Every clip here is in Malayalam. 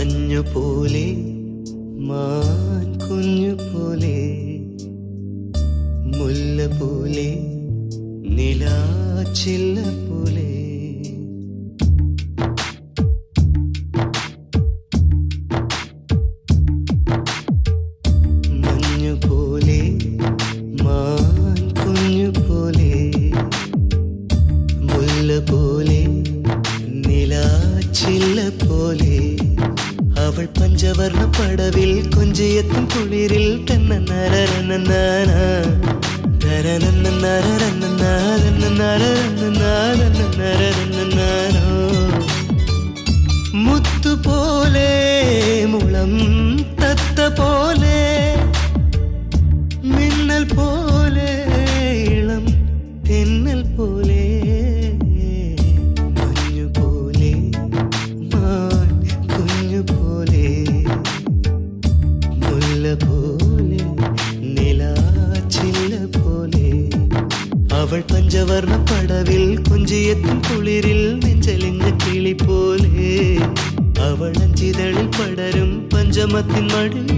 മഞ്ഞു പോലെ മാൻ കുഞ്ഞു പോലെ മുല്ല പോലെ നിലാച്ചില്ല പോലെ മഞ്ഞു പോലെ മാൻ കുഞ്ഞു പോലെ മുല്ല പോലെ നിലാച്ചില്ല പോലെ അവൾ പഞ്ചവർണ്ണ പടവിൽ കൊഞ്ചിയെത്തും കുളിരിൽ തന്നെ നരനനാന മുത്തുപോലെ മുളം തത്ത പോലെ മിന്നൽ പോലെ ഇളം തെന്നൽ പോലെ മഞ്ഞു പോലെ മാൻ കുഞ്ഞു പോലെ മുല്ല പോലെ നിലാച്ചില്ല പോലെ അവൾ പഞ്ചവർണ്ണ പടവിൽ കുഞ്ചിയെത്തും കുളിരിൽ നെഞ്ചലിഞ്ഞ കിളി പോലെ അവൾ അഞ്ചിതളിൽ പടരും പഞ്ചമത്തിൻ മടിയിൽ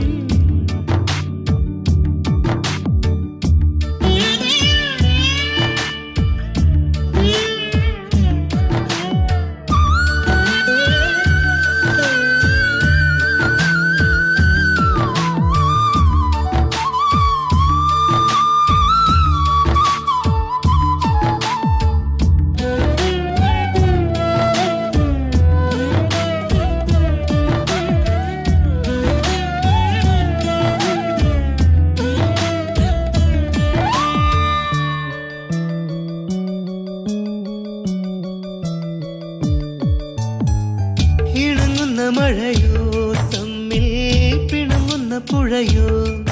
ഇണങ്ങുന്ന മഴയോ തമ്മിൽ പിണങ്ങുന്ന പുഴയോ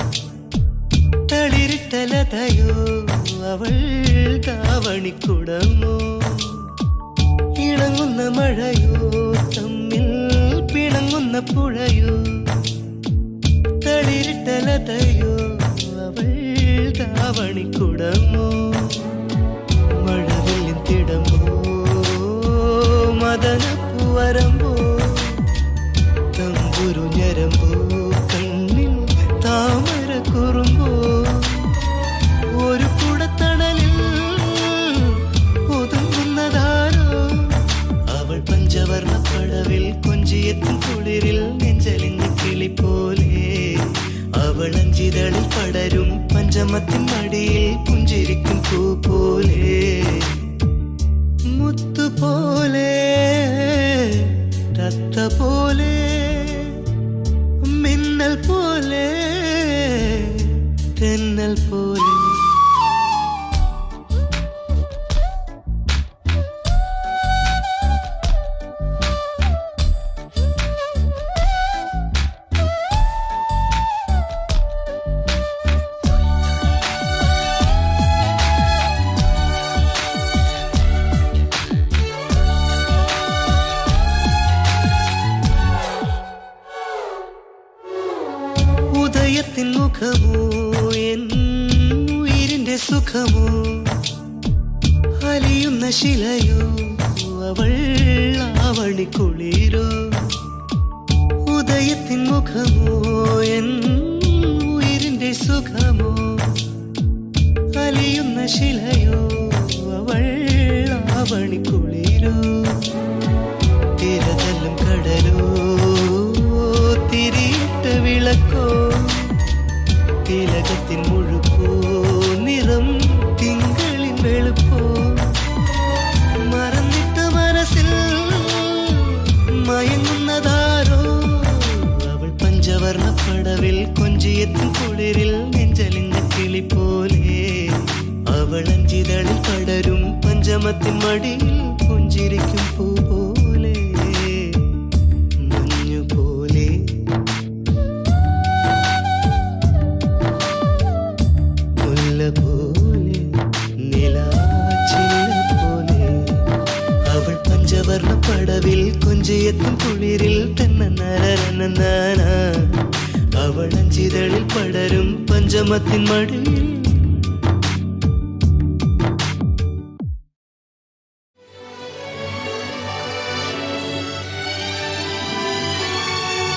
തളിരിട്ടലതയോ അവൾ താവണിക്കുടമോ ഇണങ്ങുന്ന മഴയോ തമ്മിൽ പിണങ്ങുന്ന പുഴയോ തളിരിട്ടലതയോ അവൾ താവണിക്കുടമോ മഴവില്ലിൻ തിടമോ മദനപ്പുവരമ്പോ തമ്പുരു ഞരമ്പോ കണ്ണിൽ താമര കുറുമ്പോ ഒരു കുടത്തണലിൽ ഒതുങ്ങുന്നതാരോ അവൾ പഞ്ചവർണ്ണ പടവിൽ കൊഞ്ചിയെത്തും കുളിരിൽ നെഞ്ചലിഞ്ഞ കിളി പോലെ അവൾ അഞ്ചിതളിൽ പടരും പഞ്ചമത്തിൻ മടിയിൽ പുഞ്ചിരിക്കും പൂ പോലെ മുത്തുപോലെ തത്ത പോലെ മിന്നൽ പോലെ തെന്നൽ പോലെ ഉദയത്തിൻ മുഖമോ എൻ ഉയിരിന്റെ സുഖമോ അലിയുന്ന ശിലയോ അവൾ ആവണി കുളിരോ ഉദയത്തിൻ മുഖമോ എൻ ഉയിരിന്റെ സുഖമോ അലിയുന്ന ശിലയോ അവൾ ആവണി കുളിരോ തിരതല്ലും കടലോ തിരിയിട്ട വിളക്കോ തിലകത്തിൻ മുഴുപ്പോ നിറം തിങ്കളിൻ വെളുപ്പോ മറന്നിട്ട മനസ്സിൽ മയങ്ങുന്നതാരോ അവൾ പഞ്ചവർണ്ണ പടവിൽ കൊഞ്ചിയെത്തും കുളിരിൽ നെഞ്ചലിഞ്ഞ കിളി പോലെ അവൾ അഞ്ചിതളിൽ പടരും പഞ്ചമത്തിൻ മടിയിൽ പുഞ്ചിരിക്കും പൂ പോലെ മഞ്ഞു പോലെ മുല്ല പോലെ നിലാച്ചില്ല പോലെ അവൾ പഞ്ചവർണ്ണ പടവിൽ കൊഞ്ചിയെത്തും കുളിരിൽ തന്നെ നരനനാന അവൾ അഞ്ചിതളിൽ പടരും പഞ്ചമത്തിൻ മടിയിൽ ആ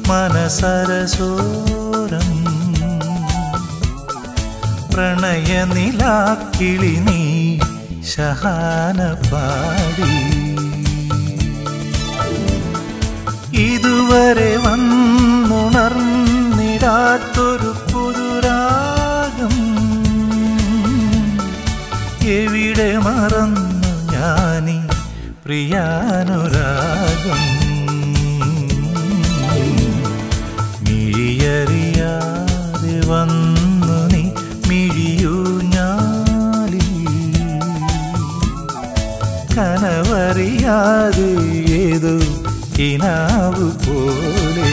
മനസരസോരം പ്രണയനിലാക്കിളി നീ ശഹാന പാടി ഇതുവരെ വന്നുണർന്നിടാത്തൊരു പുതുരാഗം എവിടെ മറന്നു ഞാനീ പ്രിയാനുരാഗം മിഴിയറിയാതെ വന്നു നീ മിഴിയൂ ഞാലി കനവറിയാതെ ഏതോ കിനാവ് പോലെ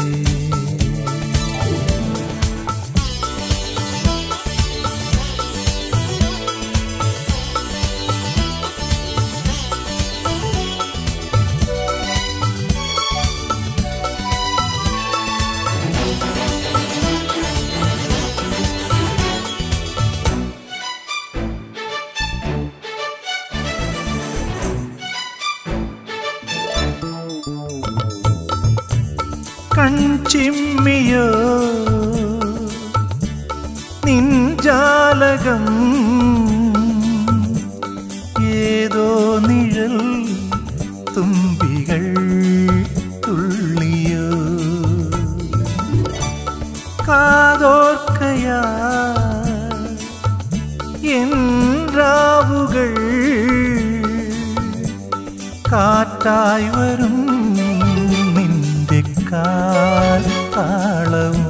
കൺചിമ്മിയോ നിൻജാലകം ഏതോ നിഴൽ തുമ്പികൾ തുള്ളിയോ കാതോർക്കയാ രാവുകൾ കാറ്റായി വരും നിന്റെ കാലവും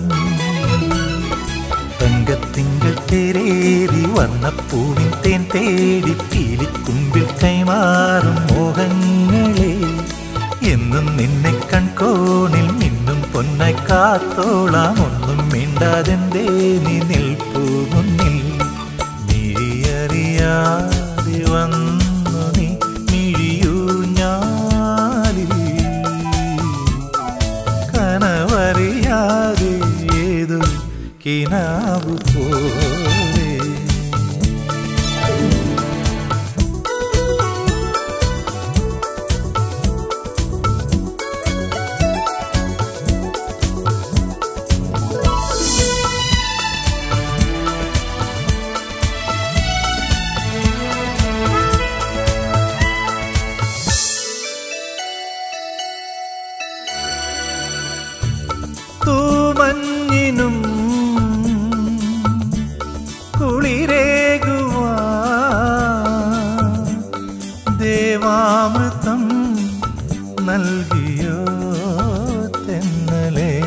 തങ്കത്തിങ്കൾ തേരേറി വർണ്ണപ്പൂവിൻ തേൻ തേടി പീലിക്കുമ്പിൽ കൈമാറും മോഹങ്ങളെ എന്നും നിന്നെ കൺകോണിൽ മിന്നും പൊന്നായി കാത്തോളാം ഒന്നും മിണ്ടാതെന്തേ നീ നിൽപ്പൂ മുന്നിൽ മിഴിയറിയാതെ വന്നു നീ മിഴിയൂ ഞാലിൽ കനവറിയാതെ ഏതോ കിനാവ് പോലെ തൂമഞ്ഞിനും കുളിരേകുവാ ദേവാമൃതം നൽകിയോ തെന്നലേ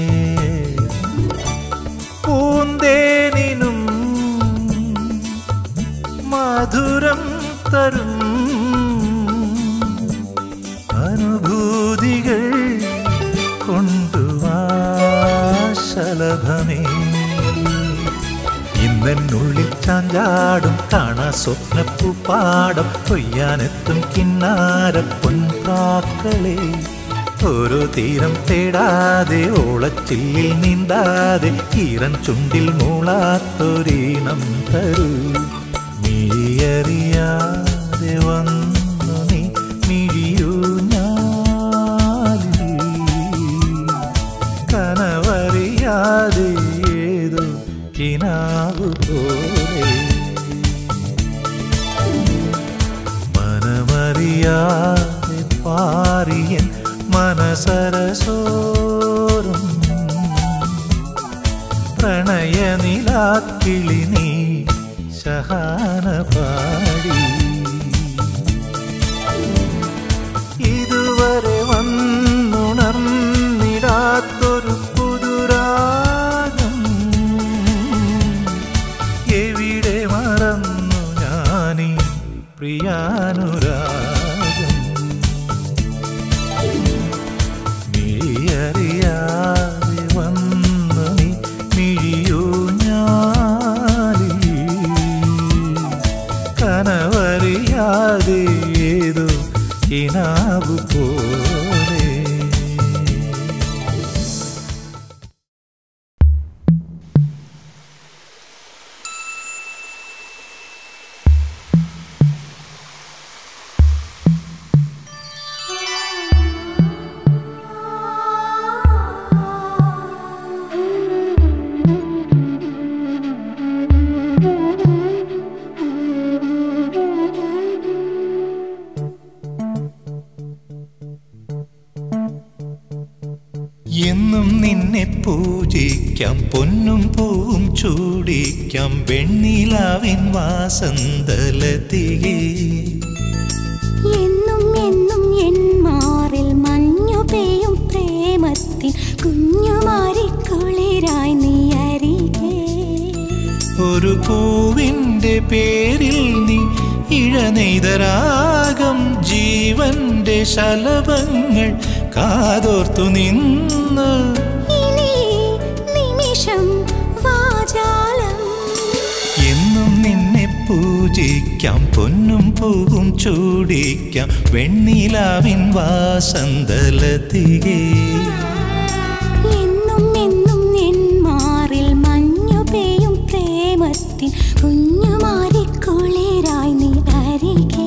പൂന്തേനിനും മധുരം തരും അനുഭൂതികൾ കൊണ്ടുവാശലഭമേ ഇന്നെന്നുള്ളിൽ ചാഞ്ചാടും കാണാ സ്വപ്നപ്പൂപ്പാടം കൊയ്യാനെത്തും കിന്നാര പൊൻകാക്കളെ ഓരോ തീരം തേടാതെ ഓളച്ചില്ലിൽ നീന്താതെ ഈറൻ ചുണ്ടിൽ മൂളാത്തൊരീണം തരൂ മിഴിയറിയാതെ വന്നു നീ മിഴിയൂ ഞാലി കനവറിയാതെ ഏതോ കിനാവ് പോലെ മനമറിയാതെ പാറിയൻ മനസരസോറും പ്രണയനിലാക്കിളി നീ ശഹാന പാടി ഇതുവരെ വന്നുണർന്നിടാത്തൊരു പുതുരാഗം എവിടെ മറന്നു ഞാനീ പ്രിയാനുരാഗം മിഴിയറിയാതെ വന്നു നീ മിഴിയൂ ഞാലി കനവറിയാതെ ഏതോ കിനാവ് പോ എന്നും നിന്നെ പൂജിക്കാം പൊന്നും പൂവും ചൂടിക്കാം വെണ്ണിലാവിൻ വാസന്തലതികേ എന്നും എന്നും എൻ മാറിൽ മഞ്ഞു പെയ്യും പ്രേമത്തിൻ കുഞ്ഞുമാരി കുളിരായി നീ അരികെ ഒരു പൂവിൻ്റെ പേരിൽ നീ ഇഴനെയ്തരാഗം ജീവന്റെ ശലഭങ്ങൾ കാതോർത്തു നിന്ന് ഇനി നിമിഷം വാചാലം എന്നും നിന്നെ പൂജിക്കാം പൊന്നും പൂവും ചൂടിക്കാം വെണ്ണിലാവിൻ വാസന്തലതികേ എന്നും എന്നും എൻ മാറിൽ മഞ്ഞു പെയ്യും പ്രേമത്തിൻ കുഞ്ഞുമാരി കുളിരായി നീ അരികെ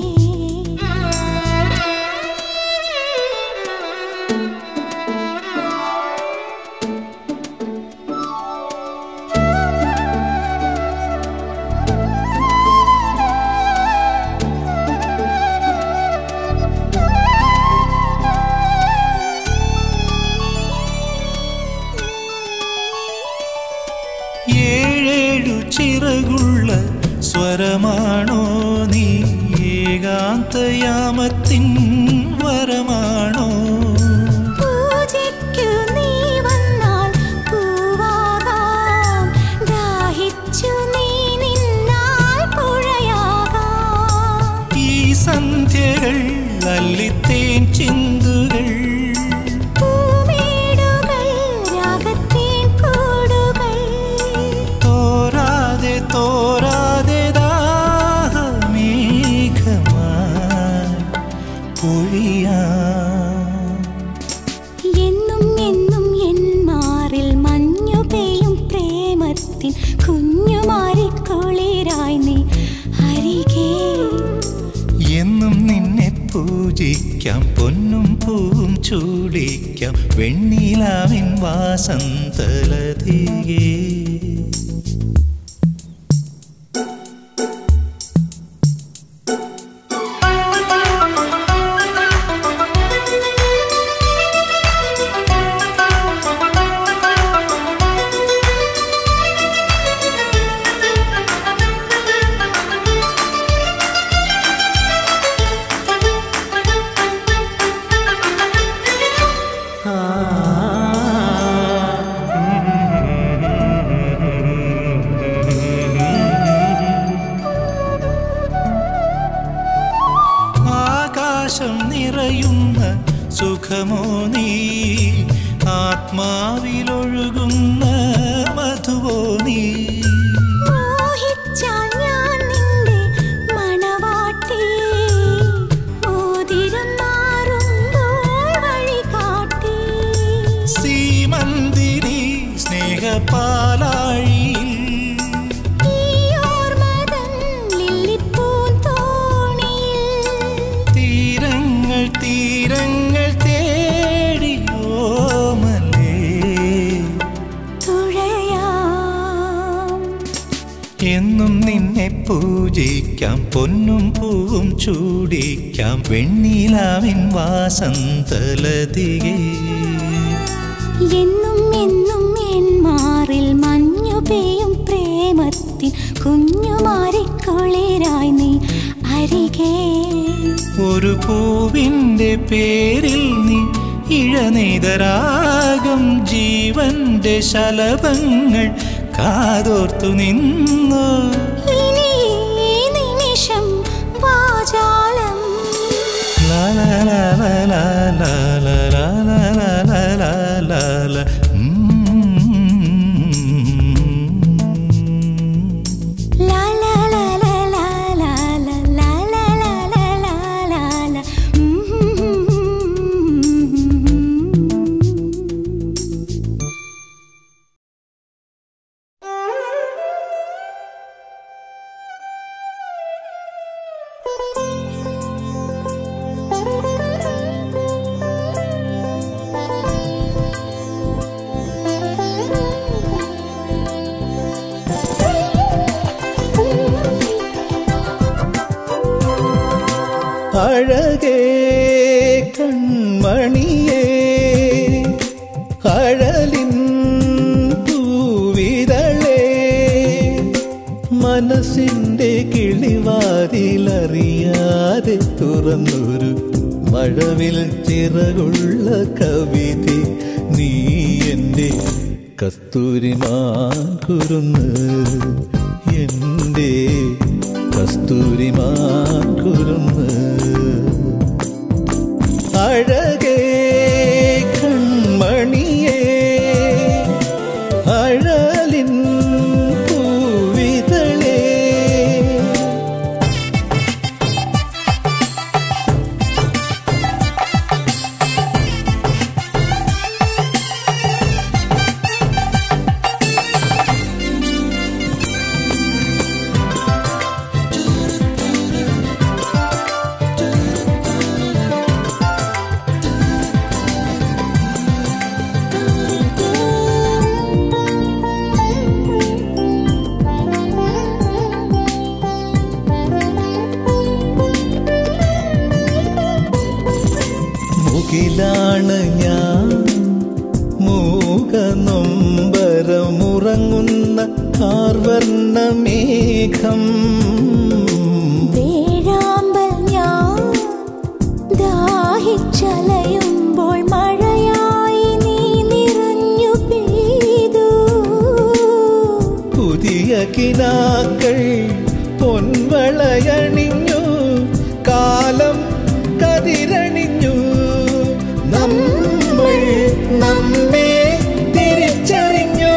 ഏഴേഴു ചിറകുള്ള സ്വരമാണോ നീ ഏകാന്തയാമത്തിൻ വരമാണോ പൂജയ്ക്കു നീ വന്നാൽ പൂവാകാം ദാഹിച്ചു നീ നിന്നാൽ പുഴയാകാം ഈ സന്ധ്യകൾ അല്ലിത്തേൻ ചിന്തുകൾ പൂമേടുകൾ രാഗത്തേൻ കൂടുകൾ തോരാതെ തോരാതെ ദാഹമേഘമായി പൊഴിയാം എന്നും എന്നും എൻ മാറിൽ മഞ്ഞു പെയ്യും പ്രേമത്തിൻ കുഞ്ഞുമാരി കുളിരായി നീ അരികേ എന്നും നിന്നെ പൂജിക്കാം പൊന്നും പൂവും ചൂടിക്കാം വെണ്ണിലാവിൻ വാസന്തലതികേ ആകാശം നിറയുന്ന സുഖമോ നീ ആത്മാവിലൊഴുകുന്ന മധുവോ നീ മോഹിച്ചാൽ ഞാൻ നിന്റെ മണവാട്ടി മോതിരം മാറുമ്പോൾ വഴികാട്ടി സീമന്തിരി സ്നേഹപാലാഴിയിൽ ഈ ഓർമ്മതൻ ലില്ലിപ്പൂന്തോണിയിൽ തീരങ്ങൾ തീരങ്ങൾ തേടി ഓമലേ തുഴയാം എന്നും നിന്നെ പൂജിക്കാം പൊന്നും പൂവും ചൂടിക്കാം വെണ്ണിലാവിൻ വാസന്തലതികേ എന്നും എന്നും എൻ മാറിൽ മഞ്ഞു പെയ്യും പ്രേമത്തിൻ കുഞ്ഞുമാരിക്കുളിരായി നീ അരികെ ഒരു പൂവിൻ്റെ പേരിൽ നീ ഇഴനെയ്തരാഗം ജീവന്റെ ശലഭങ്ങൾ കാതോർത്തു നിന്നു ഇനി ഈ നിമിഷം വാചാലം ലാ ലാ ലാ ലാ ലാ ലാ ലാ ലാ ലാ ലാ ലാ ലാ ലാ. ഉം. ലാ ലാ ലാ ലാ ലാ ലാ ലാ ലാ ലാ ലാ ലാ ലാ ലാ ലാ. അഴകേ കൺമണിയേ അഴലിൻ അഴലിൻ പൂവിതളേ മനസ്സിന്റെ കിളിവാതിലറിയാതെ തുറന്നൊരു മഴവിൽ ചിറകുള്ള കവിത നീ എൻ്റെ കസ്തൂരിമാൻ കുരുന്ന് എൻ്റെ കസ്തൂരിമാൻ കുരുന്ന് അഴകേ കൺമണിയേ അഴലിൻ പൂവിതളേ മുകിലാണ് ഞാൻ മൂകനൊമ്പരമുറങ്ങുന്ന കാർവർണ്ണ മേഘം വേഴാമ്പൽ ഞാൻ ദാഹിച്ചലയുമ്പോൾ മഴയായി നീ നിറഞ്ഞു പെയ്തു പുതിയ കിനാക്കൾ പൊൻവളയണിഞ്ഞു കാലം കതിരണിഞ്ഞു നമ്മൾ നമ്മെ തിരിച്ചറിഞ്ഞു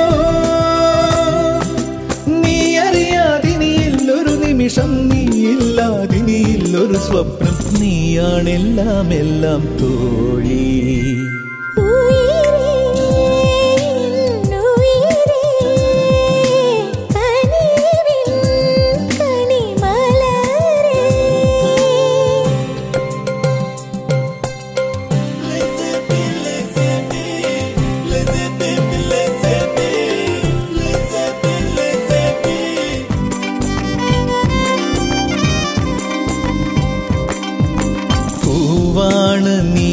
നീ അറിയാതിനിയില്ലൊരു നിമിഷം നീയില്ലാതിനിയില്ലൊരു സ്വപ്നം നീയാണെല്ലാം എല്ലാം തോഴി ഉയിരേ ഉയിരേ കനിവിൻ കണിമലരേ പൂവാണ് നീ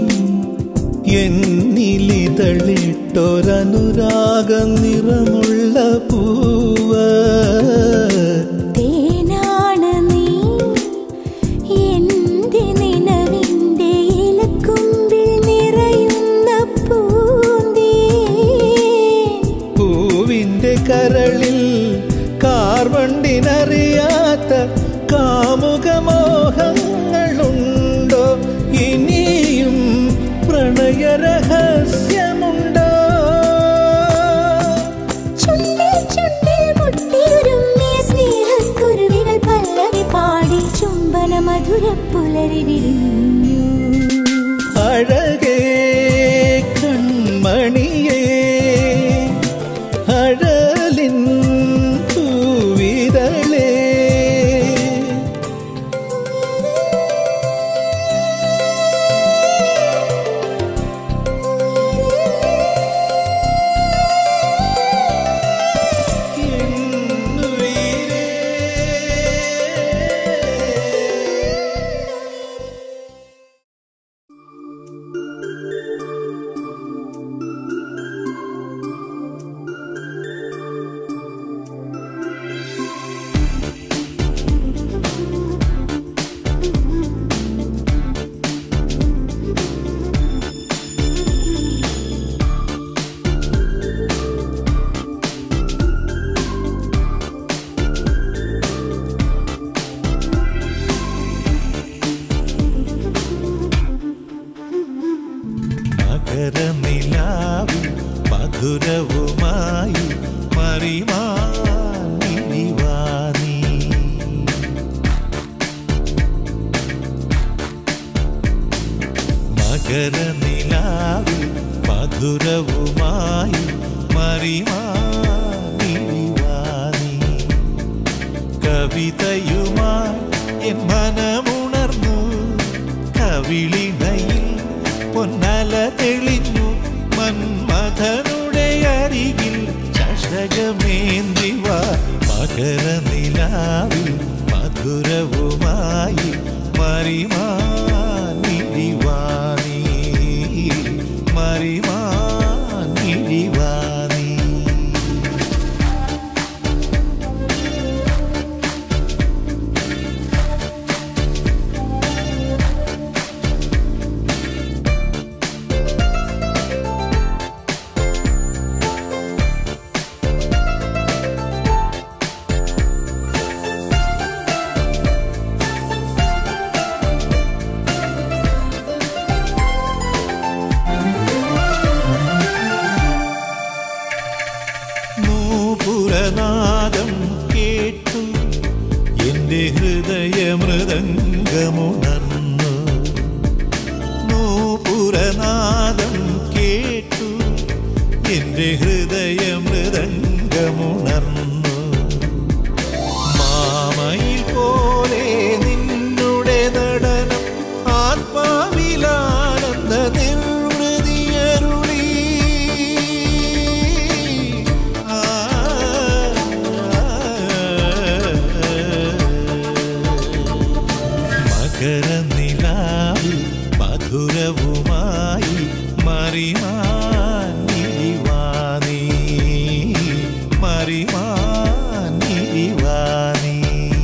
എന്നിലിതളിട്ടൊരനുരാഗ നിറമുള്ള പൂവ് തേനാണ് നീ എന്റെ നിലവിന്റെ ഇലക്കുമ്പിൽ നിറയുന്ന പൂന്തേ പൂവിന്റെ കരളിൽ കാർവണ്ടിനറിയാത്ത കാമുകമോഹങ്ങളുണ്ടോ ഇനിയും പ്രണയരഹസ്യമുണ്ടോ ചുണ്ടിൽ ചുണ്ടിൽ മുട്ടിയുരുമ്മിയ സ്നേഹക്കുരുവികൾ പല്ലവി പാടി ചുംബന മധുര പുലരി വിരിഞ്ഞു അഴകേ കൺമണിയേ അഴലിൻ പൂവിതളേ മകരനിലാവിൽ മധുരവുമായി മറിമാനിവാനി മകരനിലാവിൽ മധുരവുമായി മറിമാനിവാനി കവിതയുമായി എൻ മനമുണർന്നു കവിളിണയിൽ പൊന്നല തെളിഞ്ഞു മന്മഥനുടെ അരികിൽ ചഷകമേന്തിവ മകരനിലാവിൽ മധുരവുമായി മറിമാനിരിവാണി മറിമാനിരിവാണി എന്റെ ഹൃദയ മൃദംഗമുണർന്നു മാമയിൽ പോലെ നിന്നുടെ നടനം ആത്മാവിലാനന്ദ നിർവൃതിയരുളി ആ, മകരനിലാവിൽ മധുരവുമായി മറിമാനിവാനി മറിമാനിവാനി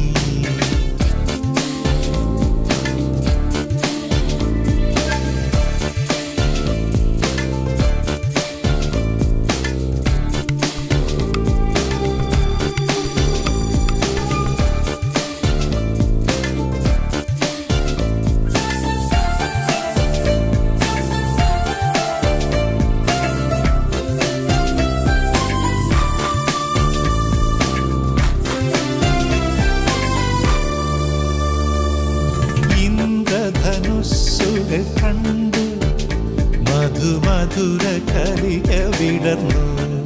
ഇന്ദ്രധനുസ്സുകൾ കണ്ടു മധുമധുര കലിക വിടർന്നു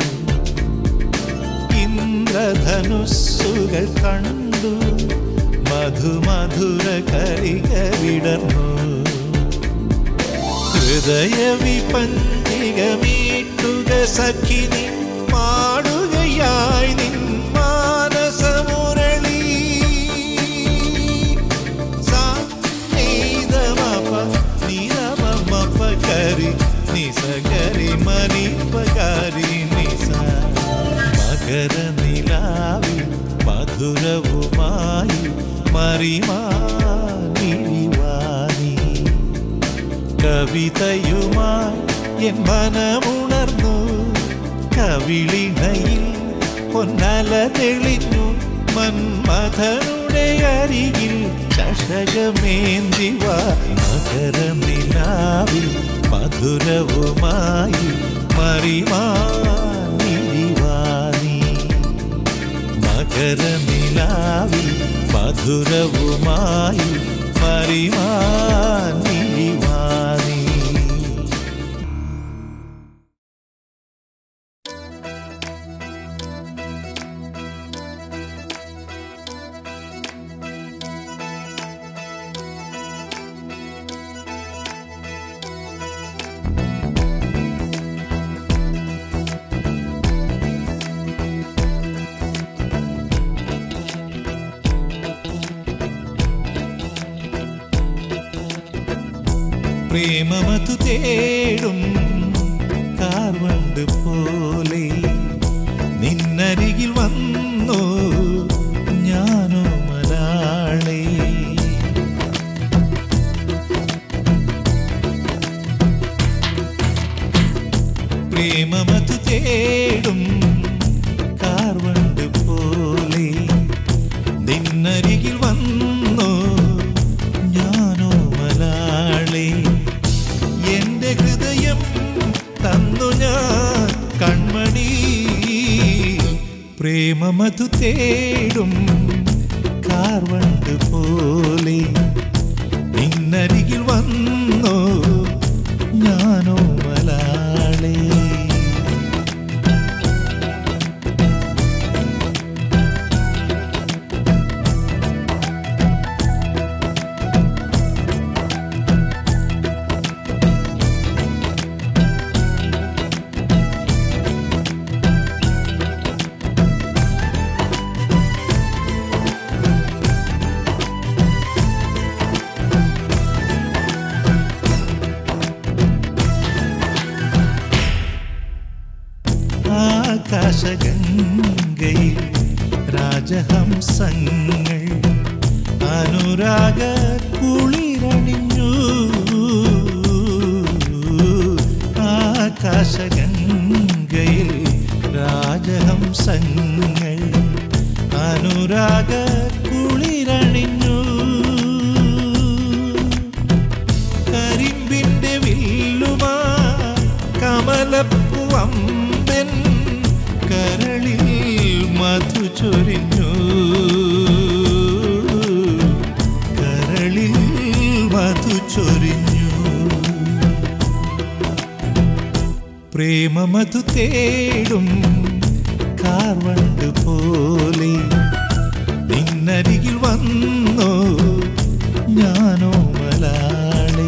ഇന്ദ്രധനുസ്സുകൾ കണ്ടു മധുമധുര കലിക വിടർന്നു ഹൃദയ വിപഞ്ചികമീട്ടുക സഖിനി പാടുകയായി നിൻ മാനസമുരളി സാ നീതമപ നീതമപ കരി നിസകരി മനിപകരി നിസ മകര നിലാവിൽ മധുരവുമായി മറിമാനിവാനി കവിതയുമായി എൻ മനമുണർന്നു കവിളിണയിൽ പൊന്നല തെളിഞ്ഞു മന്മഥനുടെ അരികിൽ ചഷകമേന്തിവ മകരനിലാവിൽ മധുരവുമായി മറിമാനിവാനി മകരനിലാവിൽ മധുരവുമായി മറിമാനിവാനി പ്രേമമതു തേടും കാർവണ്ട് പോലെ നിന്നരികിൽ വന്നു ഞാനോ മലാളേ പ്രേമമതു തേടും കാർവണ്ട് പോലെ നിന്നരികിൽ വന്നു ഞാനോ മലാളേ എന്റെ ഹൃദയം തന്നു ഞാൻ കൺമണി പ്രേമമതു തേടും കാർവണ്ട് പോലെ നിന്നരികിൽ വന്നു ഞാനോ മലാളേ ആകാശഗംഗയിൽ രാജഹംസങ്ങൾ അനുരാഗ കുളിരണിഞ്ഞു ആകാശഗംഗയിൽ രാജഹംസങ്ങൾ അനുരാഗ കുളിരണിഞ്ഞു കരിമ്പിന്റെ വില്ലുമാ കമലപ്പുവമ്പൻ കരളിൽ മധു ചൊരിഞ്ഞു കരളിൽ മധു ചൊരിഞ്ഞു പ്രേമമതു തേടും കാർവണ്ട് പോലെ നിന്നരികിൽ വന്നു ഞാനോ മലാളേ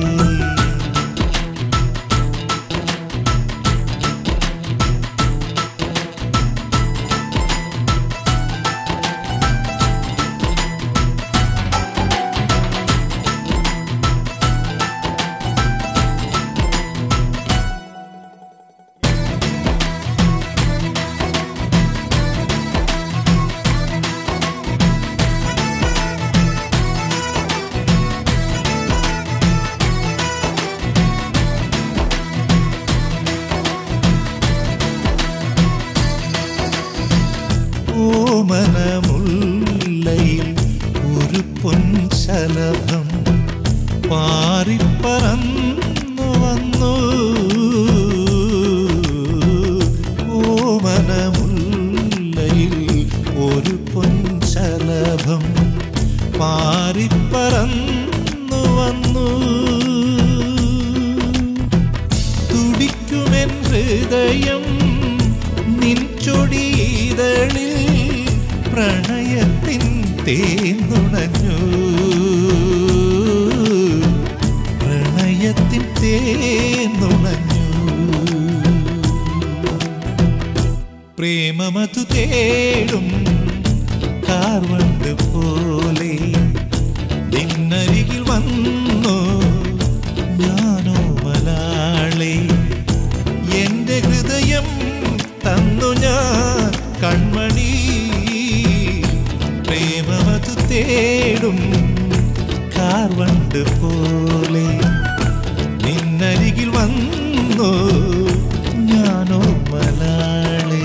ഓമനമുല്ലയിൽ ഒരു പൊൻശലഭം പാറിപ്പറന്നു വന്നു ഓമനമുല്ലയിൽ ഒരു പൊൻശലഭം പാറിപ്പറന്നു വന്നു തുടിക്കുമെൻ ഹൃദയം നിൻ ചൊടിയിതളിൽ പ്രണയത്തിൻ തേന്നുണഞ്ഞു പ്രണയത്തിൻ തേന്നുണഞ്ഞു പ്രേമമതു തേടും കാർവണ്ട് പോലെ നിന്നരികിൽ വന്നു ഞാനോ മലാളേ എന്റെ ഹൃദയം തന്നു ഞാൻ കൺമണി പ്രേമമതു തേടും കാർവണ്ട് പോലെ നിന്നരികിൽ വന്നു ഞാനോ മലാളേ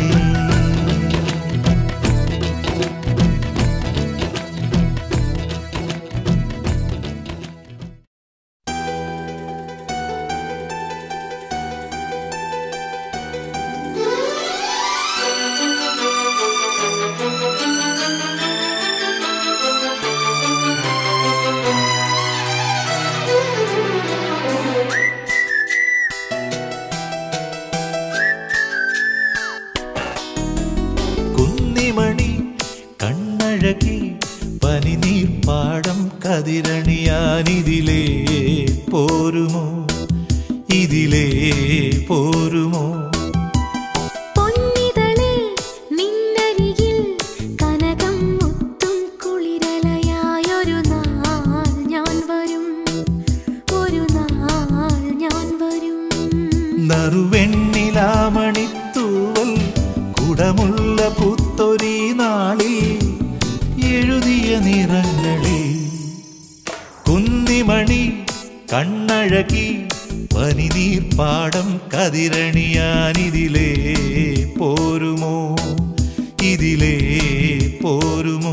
കുന്നിമണി കണ്ണഴകി പനിനീർ പാടം കതിരണിയാനിതിലേ പോരുമോ ഇതിലേ പോരുമോ പൊന്നിതളേ നിന്നരികിൽ കനകം മുത്തും കുളിരലയായൊരു നാൾ ഞാൻ വരും ഒരു നാൾ ഞാൻ വരും നറുവെണ്ണിലാമണിത്തൂവൽ കുടമുള്ള പുത്തൊരീ നാളിൽ എഴുതിയ നിറങ്ങളിൽ കുന്നിമണി കണ്ണഴകി പനിനീർ പാടം കതിരണിയാനിതിലേ പോരുമോ ഇതിലേ പോരുമോ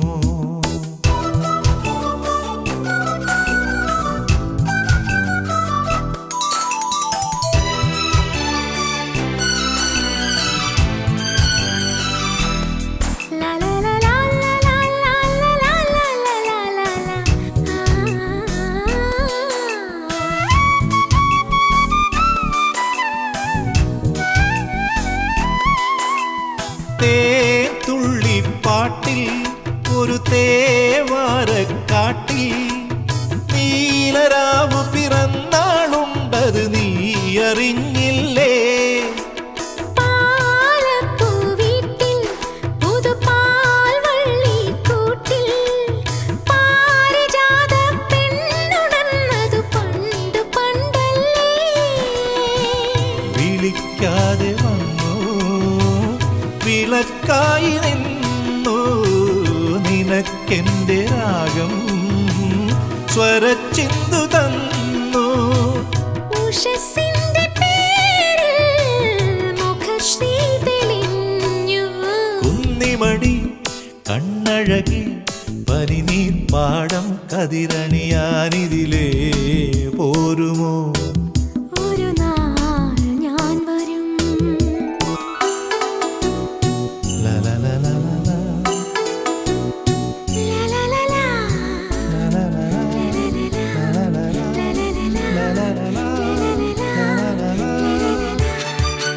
ലാ ലാ ലാ ലാ ലാ ലാ ലാ ലാ ലാ ലാ ലാ ലാ തേത്തുള്ളിപ്പാട്ടിൽ ഒരു തേവാരക്കാട്ടിൽ നീലരാവ് പിറന്നാളുണ്ടത് നീ അറിഞ്ഞില്ലേ പാലപ്പൂവീട്ടിൽ പുതുപാൽവള്ളിക്കൂട്ടിൽ പാരിജാത പെണ്ണുണർന്നതു പണ്ടു പണ്ടല്ലേ വിളിക്കാതെ വന്നു വിളക്കായി നിന്നു നിനക്കെന്റെ രാഗം സ്വരച്ചിന്തു തന്നു ഉഷസ്സിന്റെ പേരിൽ മുഖശ്രീ തെളിഞ്ഞു കുന്നിമണി കണ്ണഴകി പനിനീർ പാടം കതിരണിയാനിതിലേ പോരുമോ ഒരു നാൾ ഞാൻ വരും ലലലലലല, ലലലലാ, ലലലല, ലലലലാ, ലലലല, ലലലലാ, ലലലലാ.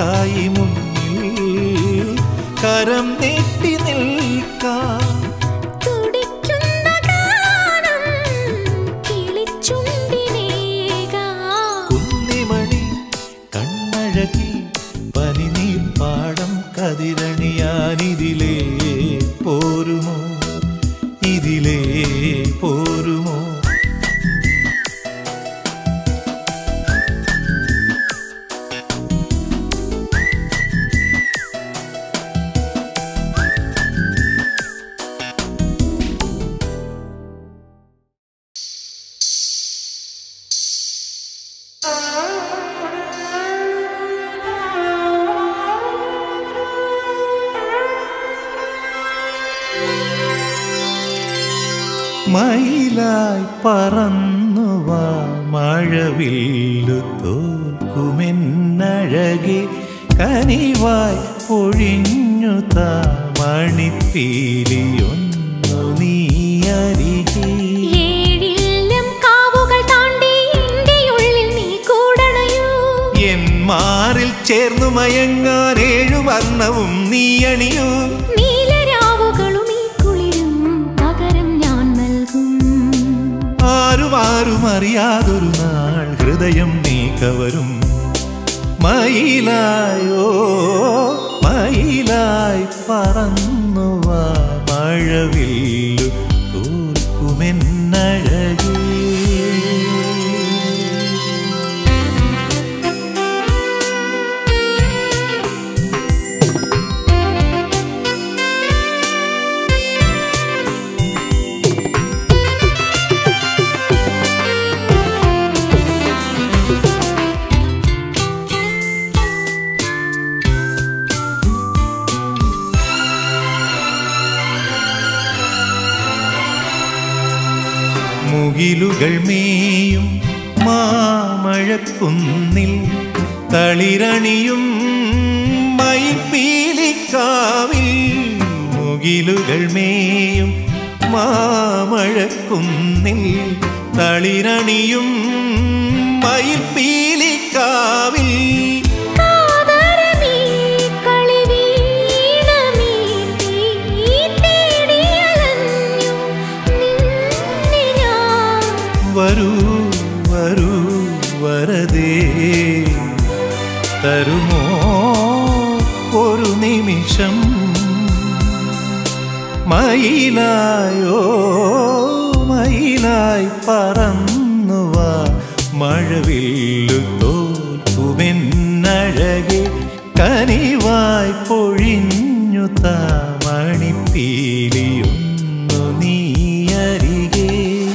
നിനക്കായി മുന്നിൽ കരം നീട്ടി നിൽക്കാം തുടിക്കുന്ന ഗാനം കിളിച്ചുണ്ടിനേകാം കുന്നിമണി കണ്ണഴകി പനിനീർ പാടം കതിരണിയാനിതിലേ പോരുമോ ഇതിലേ പോരുമോ മയിലായി പറന്നുവാ മഴവില്ലു തോൽക്കുമെന്നഴകെ കനിവായി പൊഴിഞ്ഞു താ മണിപ്പീലിയൊന്നു നീ അരികെ ഏഴില്ലം കാവുകൾ താണ്ടി എന്റെ ഉള്ളിൽ നീ കൂടണയോ എൻ മാറിൽ ചേർന്നു മയങ്ങാൻ ഏഴു വർണ്ണവും നീ അണിയൂ നീലരാവുകളും ഈ കുളിരും പകരം ഞാൻ നൽകും ആരും ആരും അറിയാതൊരു നാൾ ഹൃദയം നീ കവരും മയിലായോ മയിലായി പറന്നുവാ മഴവില്ലു തോൽക്കുമെന്നഴകേ മുകിലുകൾ മേയും മാമഴക്കുന്നിൽ തളിരണിയും മയിൽപ്പീലിക്കാവിൽ മുകിലുകൾ മേയും മാമഴക്കുന്നിൽ തളിരണിയും മയിൽപ്പീലിക്കാവിൽ കാതരമീ കളിവീണമീ നീ തേടിയലഞ്ഞു നിന്നെ ഞാൻ വരൂ വരൂ വരതേ തരുമോ ഒരു നിമിഷം മയിലായോ മയിലായി പറന്നുവാ മഴവില്ലു തോൽക്കുമെന്നഴകെ കനിവായി പൊഴിഞ്ഞു താമണിപ്പീലിയൊന്നു നീ അരികെ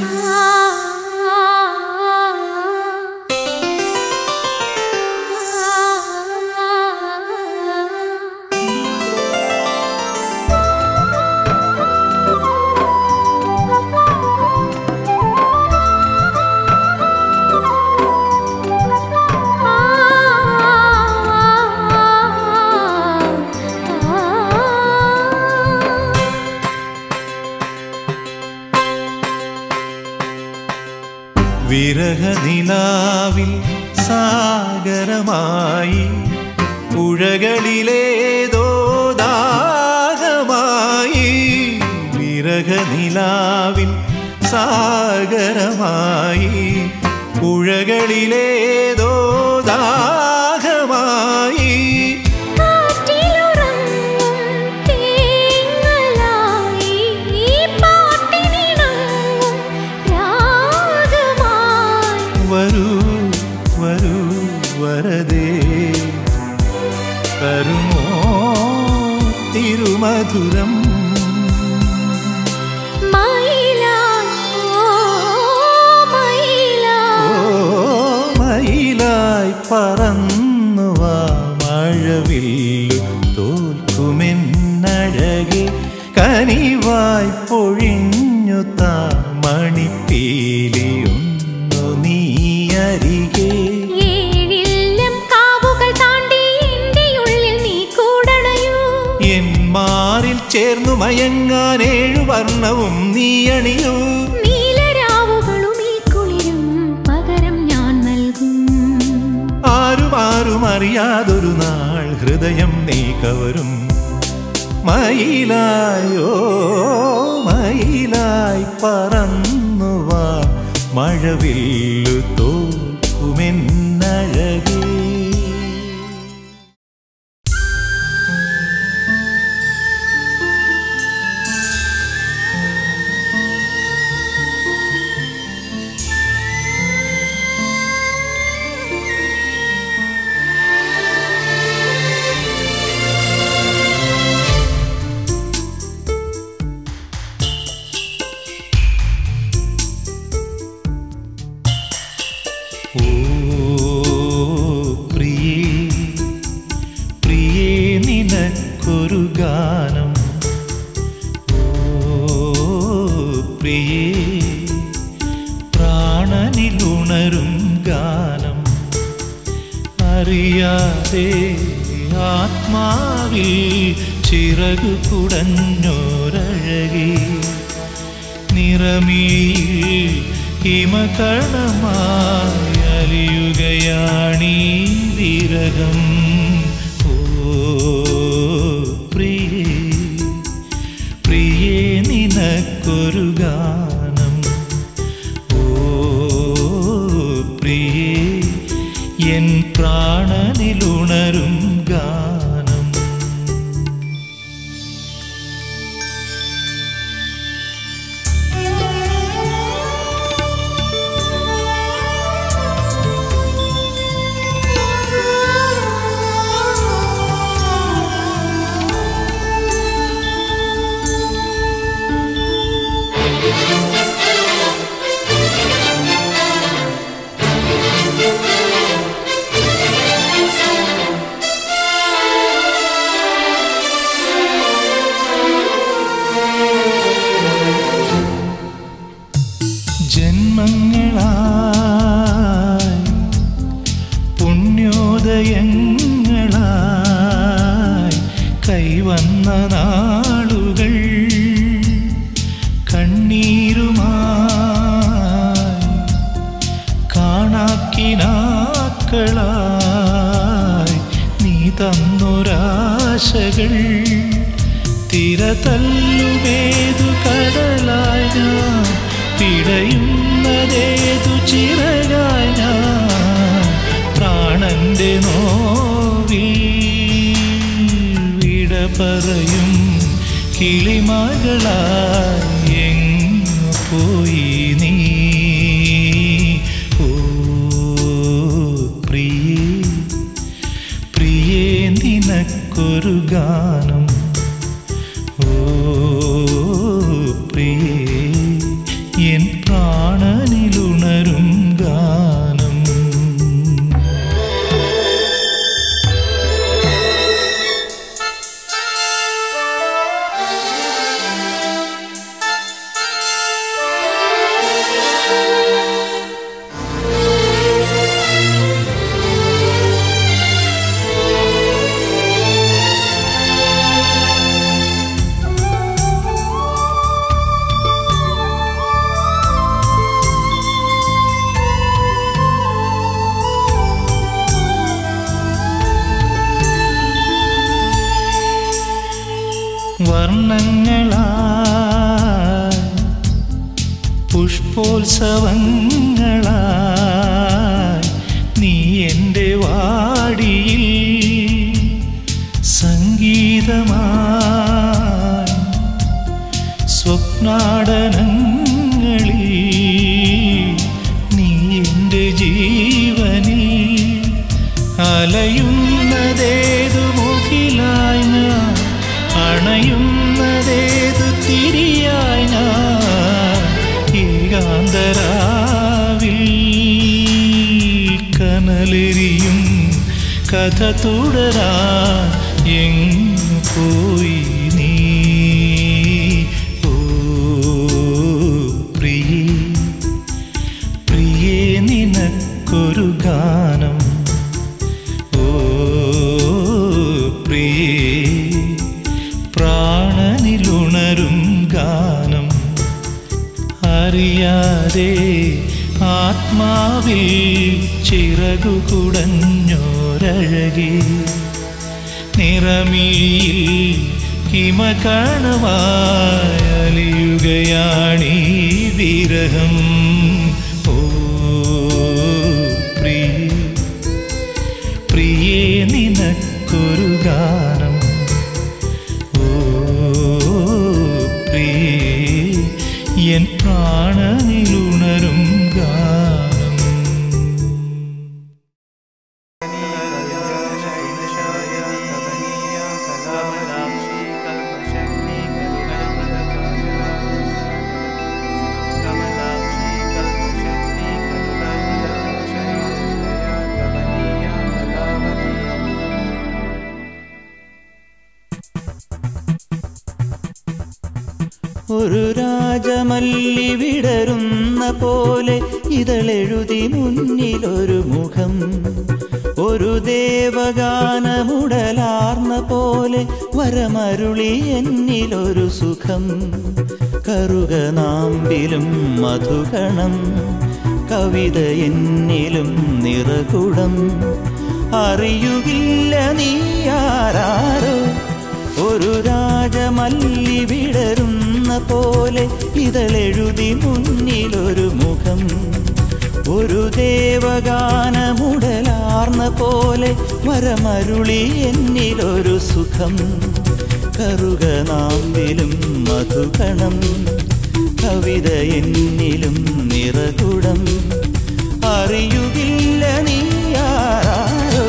വിരഹനിലാവിൽ സാഗരമായി പുഴകളിലേതോ ദാഹമായി വിരഹനിലാവിൽ സാഗരമായി പുഴകളിലേതോ ദാഹമായി കാറ്റിലുറങ്ങും തേങ്ങലായി ഈ പാട്ടിനിണങ്ങും രാഗമായി വരൂ വരൂ വരതേ തരുമോ തിരുമധുരം മയിലായി ഓ മയിലായി ഓ മയിലായി പറന്നുവാ മഴവില്ലു തോൽക്കുമെന്നഴകെ കനിവായി പൊഴിഞ്ഞു താ മണിപ്പീലിയൊന്നു നീ അരികെ ഏഴില്ലം കാവുകൾ താണ്ടി എന്റെ ഉള്ളിൽ നീ കൂടണയോ എൻ മാറിൽ ചേർന്നു മയങ്ങാൻ ഏഴു വർണ്ണവും നീ അണിയൂ നീലരാവുകളും ഈ കുളിരും പകരം ഞാൻ നൽകും ആരും ആരും അറിയാതൊരു നാൾ ഹൃദയം നീ കവരും മയിലായോ മയിലായി പറന്നുവാ മഴവില്ലു തോക്കുമെന്നഴകേ ഓ പ്രിയേ പ്രിയേ നിനക്കൊരു ഗാനം ഓ പ്രിയേ പ്രാണനിലുണരും ഗാനം അറിയാതെ ആത്മാവിൽ ചിറകു കുടഞ്ഞോരഴകി നിറമിയിൽ ഹിമകണമായി അലിയുകയാണീ വിരകം ഓ പ്രിയേ പ്രിയേ നിനക്കൊരു ഗാനം ഓ പ്രിയേ എൻ പ്രാണനിലുണരും ഗാനം ജന്മങ്ങളായി പുണ്യോദയങ്ങളായി കൈവന്ന നാളുകൾ കണ്ണീരുമായി കാണാക്കിനാക്കളായി നീ തന്നൊരാശകൾ തിര തല്ലുമേതു കടലായി ഞാൻ പിടയുന്നതേതു ചിറകായി ഞാൻ പ്രാണന്റെ നോവിൽ വിട പറയും കിളിമകളായി എങ്ങു പോയി നീ ഓ പ്രിയേ പ്രിയേ നിനക്കൊരു ഗാനം ഓ പ്രിയേ എൻ പ്രാണനിലുണരും ഗാനം വർണ്ണങ്ങളായി പുഷ്പോത്സവങ്ങളായി നീ എൻ്റെ വാടിയിൽ സംഗീതമായി സ്വപ്നാടനങ്ങളിൽ നീ എൻ്റെ ജീവനിൽ അലയുന്നതേതു മുകിലായി ഞാൻ അണയുന്നതേതു തിരിയായി ഞാൻ ഏകാന്തരാവിൽ കനലെരിയും കഥ തുടരാൻ എങ്ങു പോയി നീ ഓ പ്രിയേ പ്രിയേ നിനക്കൊരു ഗാനം ഓ പ്രിയേ പ്രാണനിലുണരും ഗാനം അറിയാതെ ആത്മാവിൽ ചിറകു കുടഞ്ഞോരഴകി നിറമിഴിയിൽ ഹിമകണമായലിയുകയാണീ വിരഹം ഓ പ്രിയ പ്രിയേ നിനക്കൊരു ഗാനം ഓ പ്രിയേ എൻ പ്രാണനിലുണരും ഗാനം ഒരു രാജമല്ലി വിടരുന്ന പോലെ ഇതളെഴുതി മുന്നിലൊരു മുഖം ഒരു ദേവഗാനമുടലാർന്ന പോലെ വരമരുളി എന്നിലൊരു സുഖം കറുക നാമ്പിലും മധുകണം കവിത എന്നിലും നിറകുടം അറിയുകില്ല നീ ആരാരോ ഒരു രാജമല്ലി വിടരുന്ന പോലെ ഇതളെഴുതി മുന്നിലൊരു മുഖം ഒരു ദേവഗാനമുടലാർന്ന പോലെ വരമരുളി എന്നിലൊരു സുഖം കറുക നാമ്പിലും മധുകണം കവിത എന്നിലും നിറകുടം അറിയുകില്ല നീ ആരാരോ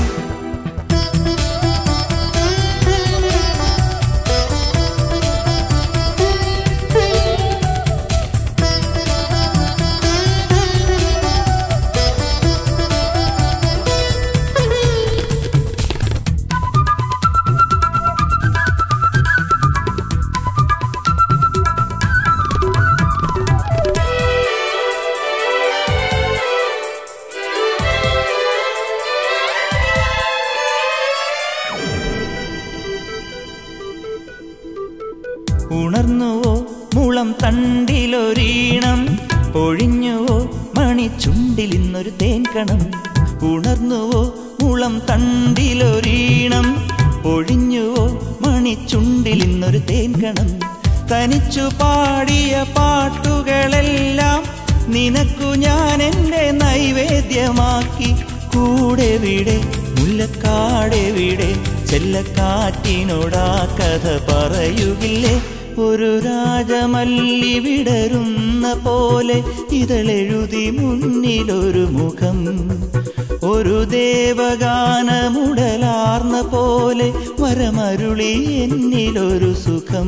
ഉണർന്നുവോ മുളം തണ്ടിലൊരീണം പൊഴിഞ്ഞുവോ മണിച്ചുണ്ടിൽ ഇന്നൊരു തേൻകണം ഉണർന്നുവോ മുളം തണ്ടിലൊരീണം പൊഴിഞ്ഞുവോ മണിച്ചുണ്ടിൽ ഇന്നൊരു തേൻകണം തനിച്ചു പാടിയ പാട്ടുകളെല്ലാം നിനക്കു ഞാൻ എൻ്റെ നൈവേദ്യമാക്കി കൂടെ വിടെ മുല്ലക്കാടെ വിടെ ചെല്ലക്കാറ്റിനോടാ കഥ പറയുകില്ലേ ഒരു രാജമല്ലി വിടരുന്ന പോലെ ഇതളെഴുതി മുന്നിലൊരു മുഖം ഒരു ദേവഗാനമുടലാർന്ന പോലെ വരമരുളി എന്നിലൊരു സുഖം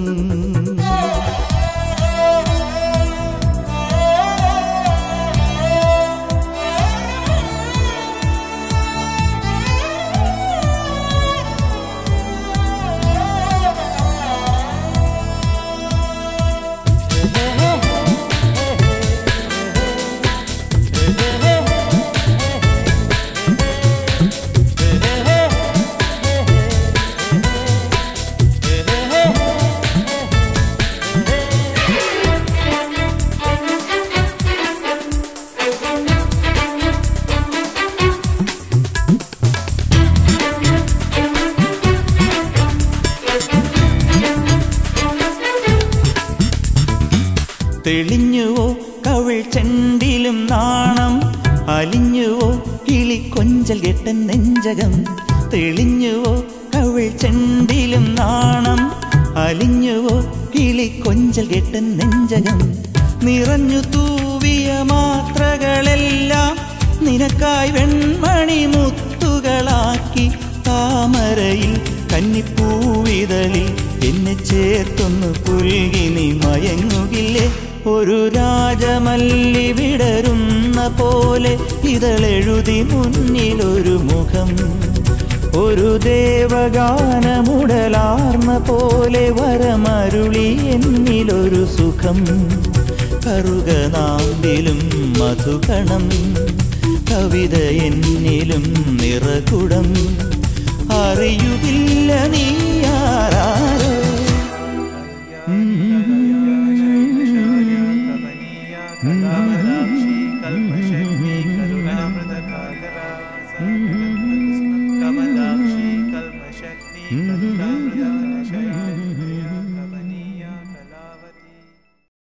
തെളിഞ്ഞുവോ കവിൾ ചെണ്ടിലും നാണം അലിഞ്ഞുവോ കിളി കൊഞ്ചൽ കെട്ടൻ നെഞ്ചകം തെളിഞ്ഞുവോ കവിൾ ചെണ്ടിലും നാണം അലിഞ്ഞുവോ കിളി കൊഞ്ചൽ കെട്ടൻ നെഞ്ചകം നിറഞ്ഞു തൂവിയ മാത്രകളെല്ലാം നിനക്കായി വെൺമണി മുത്തുകളാക്കി താമരയിൽ കന്നിപ്പൂവിതളിൽ എന്നെ ചേർത്തൊന്ന് പുൽകി നീ മയങ്ങുകില്ലേ ഒരു രാജമല്ലി വിടരുന്ന പോലെ ഇതളെഴുതി മുന്നിലൊരു മുഖം ഒരു ദേവഗാനമുടലാർന്ന പോലെ വരമരുളി എന്നിലൊരു സുഖം കറുക നാമ്പിലും മധുകണം കവിത എന്നിലും നിറകുടം അറിയുകില്ല നീ ആരാരോ കൽപശക്തി കരുണാമൃത കാകരാ